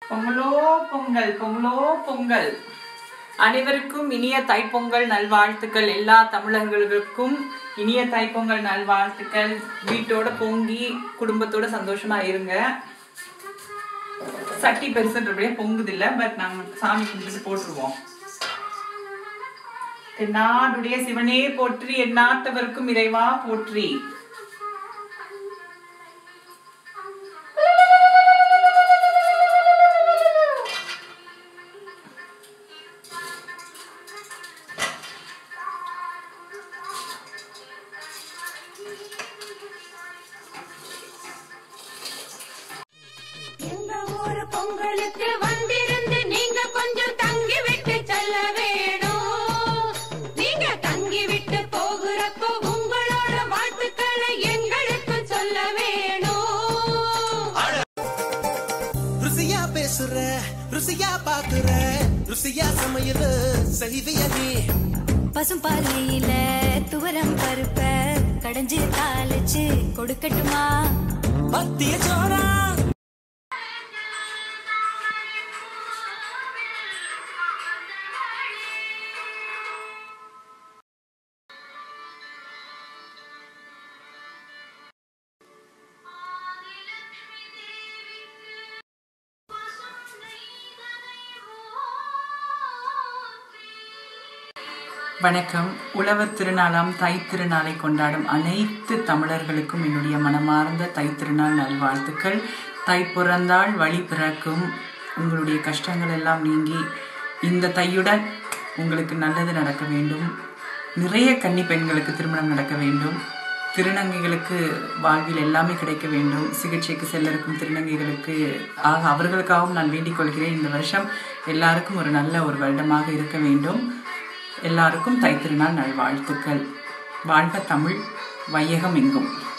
பொங்கலோ பொங்கல் பொங்கலோ பொங்கல் அனைவருக்கும் இனிய தைப்பொங்கல் நல்வாழ்த்துக்கள் எல்லா தமிழர்களுக்கும் இனிய தைப்பொங்கல் நல்வாழ்த்துக்கள் வீட்டோட பொங்கி குடும்பத்தோட சந்தோஷமா இருங்க சட்டி பெருசுன்றபடியே பொங்குது இல்ல பட் நாங்க சாமி கும்பிட்டு போட்டுருவோம் தென்னாடுடைய சிவனே போற்றி எந்நாட்டவருக்கும் இறைவா போற்றி இந்த ஊரு பொங்கலுக்கு வந்திருந்து நீங்க கொஞ்சம் தங்கி விட்டு செல்ல வேணும் நீங்க தங்கி விட்டு போகிறப்போ உங்களோட வாழ்த்துக்களை எங்களுக்கு சொல்ல வேணும் ருசியா பேசுற ருசியா பாக்குற ருசியா சமையல் செய்விய நீ பசும்பாலையில துவரம் பருப்ப கடைஞ்சு தாளிச்சு கொடுக்கட்டுமா மத்திய சோரா வணக்கம் உழவர் திருநாளாம் தை திருநாளை கொண்டாடும் அனைத்து தமிழர்களுக்கும் என்னுடைய மனமார்ந்த தை திருநாள் நல்வாழ்த்துக்கள் தை பிறந்தால் வழி பிறக்கும் உங்களுடைய கஷ்டங்கள் எல்லாம் நீங்கி இந்த தையுடன் உங்களுக்கு நல்லது நடக்க வேண்டும் நிறைய கன்னி பெண்களுக்கு திருமணம் நடக்க வேண்டும் திருநங்கைகளுக்கு வாழ்வில் எல்லாமே கிடைக்க வேண்டும் சிகிச்சைக்கு செல்ல இருக்கும் திருநங்கைகளுக்கு ஆக அவர்களுக்காகவும் நான் வேண்டிக் கொள்கிறேன் இந்த வருஷம் எல்லாருக்கும் ஒரு நல்ல ஒரு வருடமாக இருக்க வேண்டும் எல்லாருக்கும் தைத்திருநாள் நல்வாழ்த்துக்கள் வாழ்க தமிழ் வையகம் எங்கும்